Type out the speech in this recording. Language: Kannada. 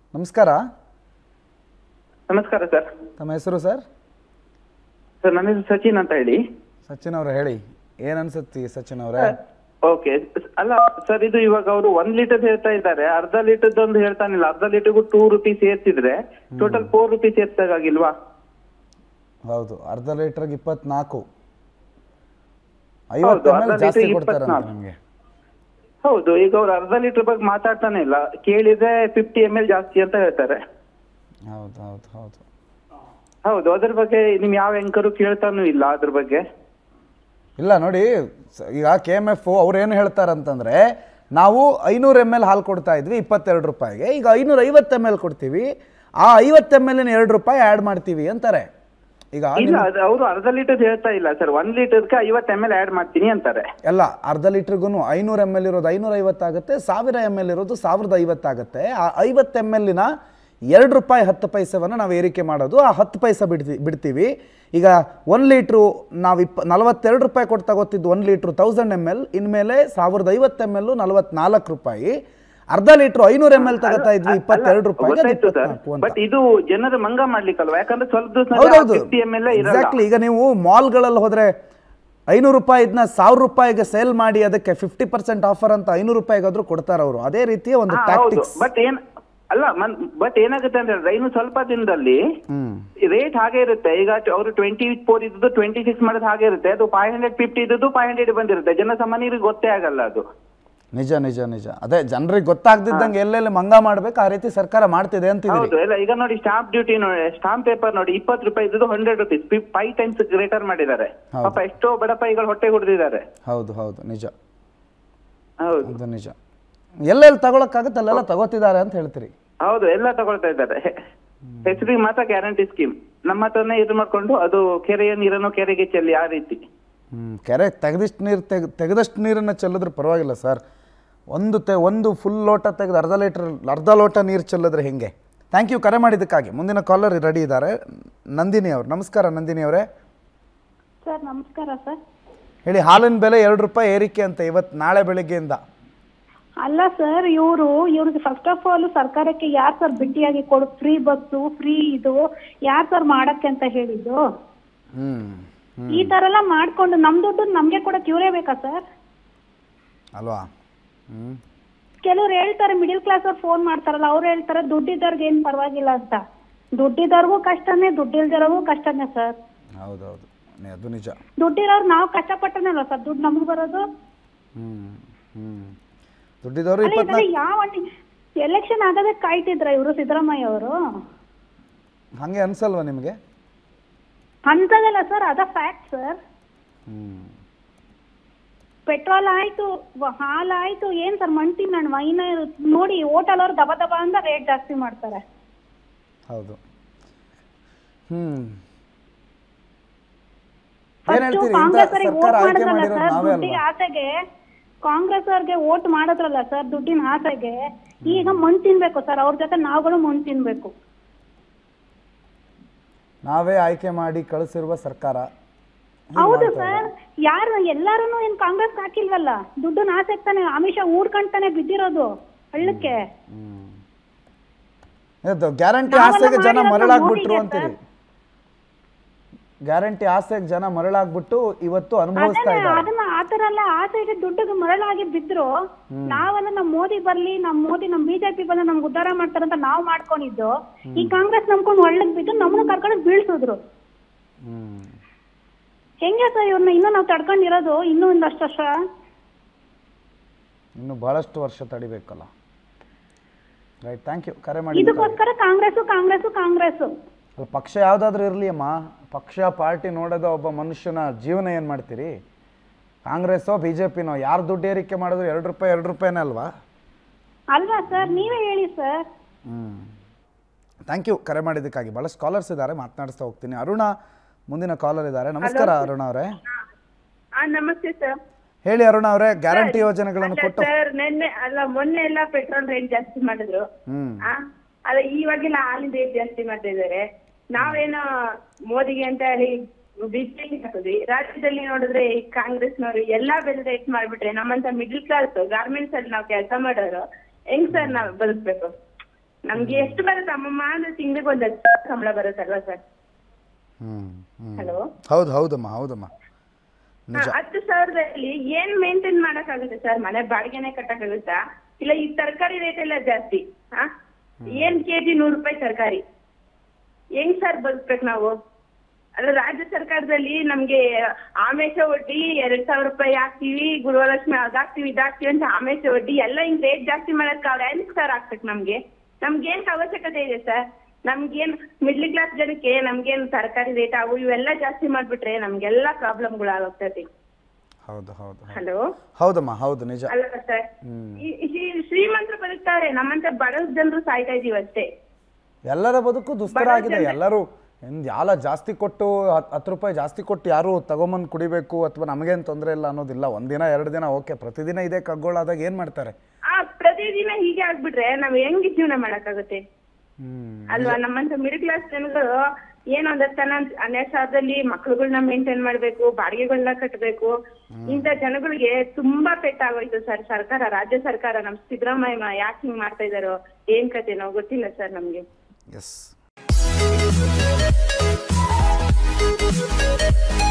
ನಮಸ್ಕಾರ ನಮಸ್ಕಾರ ಸರ್ ತಮ್ಮ ಹೆಸರು ಸರ್ ಸರ್ ನನ್ನ ಹೆಸರು ಸಚಿನ್ ಅಂತ ಹೇಳಿ ಸಚಿನ್ ಅವ್ರೆ ಹೇಳಿ ಏನ್ ಅನ್ಸುತ್ತಿ ಸಚಿನ್ ಅವರೇ ಓಕೆ ಅಲ್ಲ ಸರ್ ಇದು ಇವಾಗ ಅವರು ಒಂದ್ ಲೀಟರ್ ಹೇಳ್ತಾ ಇದ್ದಾರೆ ಅರ್ಧ ಲೀಟರ್ ಒಂದು ಹೇಳ್ತಾನಿಲ್ಲ ಅರ್ಧ ಲೀಟರ್ಗೂ ಟೂ ರುಪೀಸ್ ಏರ್ಸಿದ್ರೆ ಟೋಟಲ್ ಫೋರ್ ರುಪೀಸ್ ಏರ್ಸಾಗಿಲ್ವಾ ಹೌದು ಅರ್ಧ ಲೀಟರ್ಗೆ ಇಪ್ಪತ್ನಾಲ್ಕು ಐವತ್ತು ಹೌದು, ಎಮ್ ಅರ್ಧ ಜಾಸ್ತಿ ಲೀಟರ್ಗೆ ಕೊಡ್ತಾರಂತೆ ಇಪ್ಪತ್ನಾಲ್ಕು. ನಿಮಗೆ ಹೌದು ಈಗ ಅವ್ರು ಅರ್ಧ ಲೀಟರ್ ಬಗ್ಗೆ ಮಾತಾಡ್ತಾನೆ ಇಲ್ಲ ಕೇಳಿದ್ರೆ ಫಿಫ್ಟಿ ಎಮ್ ಎಲ್ ಜಾಸ್ತಿ ಅಂತ ಹೇಳ್ತಾರೆ ಹೌದು ಹೌದು ಹೌದು ಹೌದು ಅದ್ರ ಬಗ್ಗೆ ನಿಮ್ ಯಾವ ಆಂಕರು ಕೇಳ್ತಾನೂ ಇಲ್ಲ ಅದ್ರ ಬಗ್ಗೆ ಇಲ್ಲ ನೋಡಿ ಸ- ಈಗ ಕೆ ಎಮ್ ಎಫ್ ಅವ್ರು ಏನು ಹೇಳ್ತಾರಂತಂದ್ರೆ ನಾವು ಐನೂರು ಎಮ್ ಎಲ್ ಹಾಲು ಕೊಡ್ತಾ ಇದ್ವಿ ಇಪ್ಪತ್ತೆರಡು ರೂಪಾಯಿಗೆ ಈಗ ಐನೂರ ಐವತ್ತು ಎಮ್ ಎಲ್ ಕೊಡ್ತೀವಿ ಆ ಐವತ್ತು ಎಮ್ ಎಲ್ ಎರಡು ರೂಪಾಯಿ ಆ್ಯಡ್ ಮಾಡ್ತೀವಿ ಅಂತಾರೆ ಈಗ ಇಲ್ಲ ಅದು ಅವರು ಅರ್ಧ ಲೀಟರ್ ಹೇಳ್ತಾ ಇಲ್ಲ ಸರ್ ಒಂದ್ ಲೀಟರ್ಗೆ ಐವತ್ತು ಎಮ್ ಎಲ್ ಆಡ್ ಮಾಡ್ತೀನಿ ಅಂತಾರೆ ಎಲ್ಲ ಅರ್ಧ ಲೀಟ್ರಿಗೂ ಐನೂರು ಎಮ್ ಎಲ್ ಇರೋದು ಐನೂರ ಐವತ್ತಾಗುತ್ತೆ ಸಾವಿರ ಎಮ್ ಎಲ್ ಇರೋದು ಸಾವಿರದ ಐವತ್ತಾಗುತ್ತೆ ಆ ಐವತ್ತು ಎಮ್ ಎಲ್ಲಿನ ಎರಡು ರೂಪಾಯಿ ಹತ್ತು ಪೈಸವನ್ನು ನಾವು ಏರಿಕೆ ಮಾಡೋದು ಆ ಹತ್ತು ಪೈಸೆ ಬಿಡ್ತಿ ಬಿಡ್ತೀವಿ ಈಗ ಒಂದು ಲೀಟ್ರು ನಾವು ಇಪ್ಪ ನಲವತ್ತೆರಡು ರೂಪಾಯಿ ಕೊಟ್ಟು ತಗೋತಿದ್ದು ಒಂದು ಲೀಟ್ರು ತೌಸಂಡ್ ಎಮ್ ಎಲ್ ಇನ್ಮೇಲೆ ಸಾವಿರದ ಐವತ್ತು ಎಮ್ ಎಲ್ ನಲವತ್ನಾಲ್ಕು ರೂಪಾಯಿ ಅರ್ಧ ಲೀಟ್ರು ಐನೂರು ಎಮ್ ಎಲ್ ತಗೋತಾ ಇದ್ವಿ ಇಪ್ಪತ್ತೆರಡು ರೂಪಾಯಿಗೆ ಅದು ಗೊತ್ತಾಯ್ತು ಸರ್ ಇಪ್ಪತ್ನಾಲ್ಕು ಅಂತ ಬಟ್ ಇದು ಜನರು ಮಂಗ ಮಾಡ್ಲಿಕ್ಕಲ್ವಾ ಯಾಕಂದ್ರೆ ಸ್ವಲ್ಪ ದಿವಸ ಹೌದೌದು ಫಿಫ್ಟಿ ಎಮ್ ಎಲ್ ಇರಲ್ಲ ಎಕ್ಸಾಕ್ಟ್ಲಿ ಈಗ ನೀವು ಮಾಲ್ಗಳಲ್ಲಿ ಹೋದ್ರೆ ಐನೂರು ರೂಪಾಯಿ ಇದನ್ನ ಸಾವಿರ ರೂಪಾಯಿಗೆ ಸೇಲ್ ಮಾಡಿ ಅದಕ್ಕೆ ಫಿಫ್ಟಿ ಪರ್ಸೆಂಟ್ ಆಫರ್ ಅಂತ ಐನೂರು ರೂಪಾಯಿಗಾದ್ರೂ ಕೊಡ್ತಾರೆ ಅವರು ಅದೇ ರೀತಿಯ ಒಂದು ಹಾ, ಹೌದು ಟ್ಯಾಕ್ಟಿಕ್ಸ್ ಬಟ್ ಏನ್ ಅಲ್ಲ ಬಟ್ ಏನಾಗುತ್ತೆ ಅಂತ ಹೇಳಿದ್ರೆ ಇನ್ನು ಸ್ವಲ್ಪ ದಿನದಲ್ಲಿ ಹ್ಮ್ ರೇಟ್ ಹಾಗೆ ಇರುತ್ತೆ ಈಗ ಅವರು ಟ್ವೆಂಟಿ ಫೋರ್ ಇದ್ದು ಟ್ವೆಂಟಿ ಸಿಕ್ಸ್ ಮಾಡೋದು ಹಾಗೆ ಇರುತ್ತೆ ಅದು ಫೈವ್ ಹಂಡ್ರೆಡ್ ಫಿಫ್ಟಿ ಇದ್ದು ಫೈವ್ ಹಂಡ್ರೆಡ್ ಬಂದಿರುತ್ತೆ ಜನಸಾಮಾನ್ಯರಿಗೆ ಗೊತ್ತೇ ಆಗಲ್ಲ ಅದು ನಿಜ ನಿಜ ನಿಜ ಅದೇ ಜನರಿಗೆ ಗೊತ್ತಾಗ್ದಿದ್ದಂಗೆ ಎಲ್ಲೆಲ್ಲಿ ಮಂಗ ಮಾಡ್ಬೇಕು ಆ ರೀತಿ ಸರ್ಕಾರ ಮಾಡ್ತಿದೆ ಅಂತಿದ್ದೀರಿ ಹೌದು ಎಲ್ಲ ಈಗ ನೋಡಿ ಸ್ಟಾಂಪ್ ಡ್ಯೂಟಿ ನೋಡಿ ಸ್ಟಾಂಪ್ ಪೇಪರ್ ನೋಡಿ ಇಪ್ಪತ್ತು ರೂಪಾಯಿ ಇದ್ದು hundred rupees five times return ಮಾಡಿದ್ದಾರೆ ಹೌದು. ಪಾಪ ಎಷ್ಟೋ ಬಡಪಾಯಿಗಳು ಹೊಟ್ಟೆ ಹೊಡೆದಿದ್ದಾರೆ ಹೌದು ಹೌದು ನಿಜ ಹೌದು ಅದು ನಿಜ ಎಲ್ಲೆಲ್ಲಿ ತಗೊಳಕ್ಕಾಗುತ್ತೆ ಅಲ್ಲೆಲ್ಲ ತಗೋತಿದ್ದಾರೆ ಅಂತ ಹೇಳ್ತೀರಿ ಹೌದು ಎಲ್ಲ ತಗೊಳ್ತಾ ಇದ್ದಾರೆ ಹೆಸರಿಗೆ ಮಾತ್ರ ಗ್ಯಾರಂಟಿ ಸ್ಕೀಮ್ ನಮ್ಮ ಹತ್ರನೇ ಇದು ಮಾಡ್ಕೊಂಡು ಅದು ಕೆರೆಯ ನೀರನ್ನು ಕೆರೆಗೆ ಚೆಲ್ಲಿ ಆ ರೀತಿ ಹ್ಮ್ ಕೆರೆ ತೆಗೆದಿಷ್ಟು ನೀರು ತೆಗ್ ತೆಗೆದಷ್ಟು ನೀರನ್ನು ಚೆಲ್ಲಿದ್ರೆ ಪರವಾಗಿಲ್ಲ ಸರ್ ಒಂದು ತೆ ಒಂದು ಫುಲ್ ಲೋಟ ತೆಗೆದು ಅರ್ಧ ಲೀಟ್ರ್ ಅರ್ಧ ಲೋಟ ನೀರು ಚೆಲ್ಲಿದ್ರೆ ಹೆಂಗೆ ಥ್ಯಾಂಕ್ ಯು ಕರೆ ಮಾಡಿದ್ದಕ್ಕಾಗಿ ಮುಂದಿನ ಕಾಲರ್ ರೆಡಿ ಇದ್ದಾರೆ ನಂದಿನಿ ಅವರು ನಮಸ್ಕಾರ ನಂದಿನಿ ಅವರೇ ಸರ್ ನಮಸ್ಕಾರ ಸರ್ ಹೇಳಿ ಹಾಲಿನ ಬೆಲೆ ಎರಡು ರೂಪಾಯಿ ಏರಿಕೆ ಅಂತ ಇವತ್ತು ನಾಳೆ ಬೆಳಿಗ್ಗೆಯಿಂದ ಅಲ್ಲ ಸರ್ ಇವರು ಇವ್ರಿಗೆ ಫಸ್ಟ್ ಆಫ್ ಆಲ್ ಸರ್ಕಾರಕ್ಕೆ ಯಾರು ಸರ್ ಬಿಟ್ಟಿಯಾಗಿ ಕೊಡು ಫ್ರೀ ಬಸ್ಸು ಫ್ರೀ ಇದು ಯಾರು ಸರ್ ಮಾಡಕ್ಕೆ ಅಂತ ಹೇಳಿದ್ದು ಹ್ಞೂ ಈ ತರ ಎಲ್ಲ ಮಾಡ್ಕೊಂಡು ನಮ್ ದುಡ್ಡು ನಮ್ಗೆ ಕೊಡಕ್ ಇವರೇ ಬೇಕಾ ಸರ್ ಅಲ್ವಾ ಹ್ಞೂ ಕೆಲವ್ರು ಹೇಳ್ತಾರೆ ಮಿಡಿಲ್ ಕ್ಲಾಸ್ ಅವ್ರು ಫೋನ್ ಮಾಡ್ತಾರಲ್ಲ ಅವ್ರು ಹೇಳ್ತಾರೆ ದುಡ್ಡಿದ್ದವ್ರಿಗೆ ಏನ್ ಪರವಾಗಿಲ್ಲ ಅಂತ ದುಡ್ಡಿದ್ದವ್ರಿಗೂ ಕಷ್ಟನೇ ದುಡ್ಡಿಲ್ದಿರೋರ್ಗೂ ಕಷ್ಟನೇ ಸರ್ ಹೌದೌದು ನಿ- ಅದು ನಿಜ ದುಡ್ಡಿರೋರು ನಾವು ಕಷ್ಟಪಟ್ಟನಲ್ಲ ಸರ್ ದುಡ್ಡು ನಮ್ಗೆ ಬರೋದು ಹ್ಞೂ ಹ್ಞೂ ದುಡ್ಡಿದವರು ಅಲ್ಲ ಇದೆಲ್ಲ ಇಪ್ಪತ್ನಾಲ್ಕು ಯಾವ ಎಲೆಕ್ಷನ್ ಆಗೋದೇ ಕಾಯ್ತಿದ್ರ ಇವರು ಸಿದ್ದರಾಮಯ್ಯ ಅವರು ಹಾಗೆ ಅನ್ಸಲ್ವಾ ನಿಮಗೆ ಅಂತದಲ್ಲ ಸರ್ ಅದ ಫ್ಯಾಕ್ಟ್ ಸರ್ ಹ್ಞೂ ಪೆಟ್ರೋಲ್ ಆಯ್ತು ವ- ಹಾಲ್ ಆಯ್ತು ಏನ್ ಸರ್ ಮಂಟಿ ನಾನು ವೈನ ನೋಡಿ ಹೋಟೆಲ್ ಅವ್ರು ದಬ ದಬ ಅಂತ ರೇಟ್ ಜಾಸ್ತಿ ಮಾಡ್ತಾರೆ ಹೌದು ಹ್ಞೂ ಫಸ್ಟ್ ಏನ್ ಹೇಳ್ತೀರಿ ಇಂಥ ಕಾಂಗ್ರೆಸ್ ಅವ್ರಿಗೆ ಸರ್ಕಾರ ವೋಟ್ ಆಯ್ಕೆ ಮಾಡಿದ್ರಲ್ಲ ಮಾಡಿರೋದು ಸರ್ ನಾವೇ ದುಡ್ಡಿಗೆ ಅಲ್ವಾ ಆಸೆಗೆ ಕಾಂಗ್ರೆಸ್ ಅವ್ರಿಗೆ ವೋಟ್ ಮಾಡಿದ್ರಲ್ಲ ಸರ್ ದುಡ್ಡಿನ ಆಸೆಗೆ ಈಗ ಮಣ್ ತಿನ್ಬೇಕು ಸರ್ ಅವ್ರ ಜೊತೆ ನಾವುಗಳು ಮಣ್ ತಿನ್ಬೇಕು ನಾವೇ ಆಯ್ಕೆ ಮಾಡಿ ಕಳಿಸಿರುವ ಸರ್ಕಾರ ಹೀಗ್ ಹೌದು ಮಾಡ್ತಾ ಇದೆ. ಸರ್ ಯಾರು ಎಲ್ಲಾರು ಏನ್ ಕಾಂಗ್ರೆಸ್ ಹಾಕಿಲ್ವಲ್ಲ ದುಡ್ಡನ್ನ ಆಸೆಗೆ ತಾನೆ ಆಮಿಷ ಊಡ್ಕೊಂಡ್ ಬಿದ್ದಿರೋದು ಹಳ್ಳಕ್ಕೆ ಹ್ಮ್. ಇದು ಗ್ಯಾರಂಟಿ ನಾವೆಲ್ಲ ಆಸೆಗೆ ಜನ ಮಾಡಿರೋದು ಮರಳಾಗ್ಬಿಟ್ರು ಮೋದಿಗೆ ಅಂತೀರಿ ಸರ್. ಗ್ಯಾರಂಟಿ ಆಸೆಗೆ ಜನ ಮರಳಾಗ್ಬಿಟ್ಟು ಇವತ್ತು ಅನುಭವಿಸ್ತಾ ಅದನ್ನ ಇದ್ದಾರೆ ಅದನ್ನ ಆತರ ಎಲ್ಲ ಆಸೆಗೆ ದುಡ್ಡಿಗೆ ಮರಳಾಗಿ ಬಿದ್ರು ನಾವೆಲ್ಲ ನಮ್ ಮೋದಿ ಬರ್ಲಿ ನಮ್ ಮೋದಿ ನಮ್ ಬಿಜೆಪಿ ಬಂದು ನಮ್ಗೆ ಉದ್ಧಾರ ಮಾಡ್ತಾರಂತ ನಾವ್ ಮಾಡ್ಕೊಂಡಿದ್ದು ಈ ಕಾಂಗ್ರೆಸ್ ನಂಬ್ಕೊಂಡು ಒಳ್ಳಗ್ ಬಿದ್ದು ನಮ್ಮನ್ನ ಕರ್ಕೊಂಡು ಬೀಳ್ಸಿದ್ರು ಹ್ಮ್ ಹೆಂಗೆ ಸರ್ ಇವ್ರನ್ನ ಇನ್ನೂ ನಾವು ತಡ್ಕೊಂಡಿರೋದು ಇನ್ನೂ ಒಂದಷ್ಟು ವರ್ಷ ಇನ್ನು ಬಹಳಷ್ಟು ವರ್ಷ ತಡಿಬೇಕಲ್ಲ ರೈಟ್ ಥ್ಯಾಂಕ್ ಯು ಕರೆ ಮಾಡಿ ಇದಕ್ಕೋಸ್ಕರ ಕಾಂಗ್ರೆಸ್ ಕಾಂಗ್ರೆಸ್ ಕಾಂಗ್ರೆಸ್ ಪಕ್ಷ ಯಾವುದಾದ್ರೂ ಇರಲಿ ಅಮ್ಮ ಪಕ್ಷ ಪಾರ್ಟಿ ನೋಡೋದ ಒಬ್ಬ ಮನುಷ್ಯನ ಜೀವನ ಏನು ಮಾಡ್ತೀರಿ ಕಾಂಗ್ರೆಸ್ಸೋ ಬಿ ಜೆ ಪಿನೋ ಯಾರು ದುಡ್ಡು ಏರಿಕೆ ಮಾಡಿದ್ರು ಎರಡು ರೂಪಾಯಿ ಎರಡು ರೂಪಾಯಿನೇ ಅಲ್ವಾ ಅಲ್ವಾ ಸರ್ ನೀವೇ ಹೇಳಿ ಸರ್ ಹ್ಞೂ ಥ್ಯಾಂಕ್ ಯು ಕರೆ ಮಾಡಿದ್ದಕ್ಕಾಗಿ ಭಾಳ ಸ್ಕಾಲರ್ಸ್ ಇದ್ದಾರೆ ಮಾತನಾಡಿಸ್ತಾ ಹೋಗ್ತೀನಿ ಅರುಣ ಮುಂದಿನ ಕಾಲರ್ ಇದ್ದಾರೆ ನಮಸ್ಕಾರ ಅರುಣ ಅವರೇ ಆ ನಮಸ್ತೆ ಸರ್ ಹೇಳಿ ಅರುಣ ಅವರೇ ಗ್ಯಾರಂಟಿ ಯೋಜನೆಗಳನ್ನು ಕೊಟ್ಟು ಸರ್ ನಿನ್ನೆ ಅಲ್ಲ ಮೊನ್ನೆ ಎಲ್ಲ ಪೆಟ್ರೋಲ್ ರೇಟ್ ಜಾಸ್ತಿ ಮಾಡಿದ್ರು ಹ್ಮ್ ಆ ಅಲ್ಲ ಇವಾಗೆಲ್ಲ ಹಾಲಿನ ರೇಟ್ ಜಾಸ್ತಿ ಮಾಡ್ತಾ ಇದ್ದಾರೆ ನಾವೇನೋ ಮೋದಿಗೆ ಅಂತ ಹೇಳಿ ಬಿಸಿಲಿ ಹಾಕಿದ್ವಿ ರಾಜ್ಯದಲ್ಲಿ ನೋಡಿದ್ರೆ ಈ ಕಾಂಗ್ರೆಸ್ನವರು ಎಲ್ಲಾ ಬೆಲೆ ರೇಟ್ ಮಾಡ್ಬಿಟ್ರೆ ನಮ್ಮಂತ ಮಿಡ್ಲ್ ಕ್ಲಾಸ್ ಗಾರ್ಮೆಂಟ್ಸ್ ಅಲ್ಲಿ ನಾವು ಕೆಲಸ ಮಾಡೋರು ಹೆಂಗ್ ಸರ್ ನಾವ್ ಬದುಕ್ಬೇಕು ನಮ್ಗೆ ಎಷ್ಟು ಬರುತ್ತೆ ಅಮ್ಮಮ್ಮ ಅಂದ್ರೆ ತಿಂಗಳಿಗೆ ಒಂದ್ ಹತ್ತು ಸಾವಿರ ಸಂಬಳ ಬರುತ್ತಲ್ವಾ ಸರ್ ಹ್ಮ್ ಹ್ಮ್ ಹಲೋ ಹೌದು ಹೌದಮ್ಮ ಹೌದಮ್ಮ ನಿಜ ಹತ್ತು ಸಾವಿರದಲ್ಲಿ ಏನ್ ಮೇಂಟೈನ್ ಮಾಡಕ್ಕಾಗುತ್ತೆ ಸರ್ ಮನೆ ಬಾಡಿಗೆನೆ ಕಟ್ಟಕ್ಕಾಗುತ್ತಾ ಇಲ್ಲ ಈ ತರಕಾರಿ ರೇಟ್ ಎಲ್ಲ ಜಾಸ್ತಿ ಹಾ ಏನ್ ಕೆಜಿ ನೂರು ರೂಪಾಯಿ ತರಕಾರಿ ಹೆಂಗ್ ಸರ್ ಬದುಕ್ಬೇಕು ನಾವು ಅಲ್ಲ ರಾಜ್ಯ ಸರ್ಕಾರದಲ್ಲಿ ನಮ್ಗೆ ಆಮೇಶ ವಡ್ಡಿ ಎರಡ್ ಸಾವಿರ ರೂಪಾಯಿ ಹಾಕ್ತಿವಿ ಗೃಹಲಕ್ಷ್ಮಿ ಅದಾಕ್ತಿವಿ ಇದಾಕ್ತಿವಿ ಅಂತ ಆಮೇಶ ವಡ್ಡಿ ಎಲ್ಲ ಹಿಂಗ್ ರೇಟ್ ಜಾಸ್ತಿ ಮಾಡಕ್ ಅವ್ರ ಹೆಂಗ್ ಸರ್ ಹಾಕ್ಬೇಕು ನಮ್ಗೆ ನಮ್ಗೇನ್ ಅವಶ್ಯಕತೆ ಇದೆ ಸರ್ ನಮ್ಗೇನ್ ಮಿಡ್ಲ್ ಕ್ಲಾಸ್ ಜನಕ್ಕೆ ನಮ್ಗೇನ್ ತರಕಾರಿ ರೇಟ್ ಅವು ಇವೆಲ್ಲ ಜಾಸ್ತಿ ಮಾಡ್ಬಿಟ್ರೆ ನಮ್ಗೆಲ್ಲ ಪ್ರಾಬ್ಲಮ್ಗಳು ಆಗೋಗ್ತದೆ ಹೌದು ಹೌದು ಹೌದು. ಹಲೋ ಹೌದಮ್ಮ ಹೌದು ನಿಜ ಅಲ್ಲ ಸರ್ ಈ- ಈ ಶ್ರೀಮಂತರು ಬದುಕ್ತಾರೆ ನಮ್ಮಂತ ಬಡ ಜನರು ಸಾಯ್ತಾ ಇದೀವಿ ಅಷ್ಟೇ ಎಲ್ಲರ ಬದುಕು ದುಸ್ತರ ಆಗಿದೆ ಎಲ್ಲರೂ ಎಂದ್ ಯಾಲ ಜಾಸ್ತಿ ಕೊಟ್ಟು ಹತ್- ಹತ್ತು ರೂಪಾಯಿ ಜಾಸ್ತಿ ಕೊಟ್ಟು ಯಾರು ತಗೊಂಬಂದು ಕುಡಿಬೇಕು ಅಥವಾ ನಮಗೇನು ತೊಂದರೆ ಇಲ್ಲ ಅನ್ನೋದಿಲ್ಲ ಒಂದಿನ ಎರಡು ದಿನ ಓಕೆ ಪ್ರತಿದಿನ ಇದೇ ಕಗ್ಗೊಳಾದಾಗ ಏನು ಮಾಡ್ತಾರೆ ಆ ಪ್ರತಿದಿನ ಹೀಗೆ ಆಗ್ಬಿಟ್ರೆ ನಾವ್ ಹೆಂಗ್ ಜೀವನ ಮಾಡಕ್ಕಾಗುತ್ತೆ ಹ್ಮ್ ಅಲ್ವಾ ನಮ್ಮಂತ ಮಿಡಲ್ ಕ್ಲಾಸ್ ಜನಗಳು ಏನೋ ಒಂದ್ ತನ ಹನ್ನೆರಡ್ ಸಾವಿರದಲ್ಲಿ ಮಕ್ಳುಗಳ್ನ ಮೇಂಟೈನ್ ಮಾಡ್ಬೇಕು ಬಾಡಿಗೆಗಳನ್ನ ಕಟ್ಬೇಕು ಇಂಥ ಜನಗಳಿಗೆ ತುಂಬಾ ಪೆಟ್ಟಾಗೋಯ್ತು ಸರ್ ಸರ್ಕಾರ ರಾಜ್ಯ ಸರ್ಕಾರ ನಮ್ ಸಿದ್ದರಾಮಯ್ಯ ಯಾಕೆ ಹಿಂಗ್ ಮಾಡ್ತಾ ಇದಾರೋ ಏನ್ ಕತೆ ನಾವು ಗೊತ್ತಿಲ್ಲ ಸರ್ ನಮ್ಗೆ ಎಸ್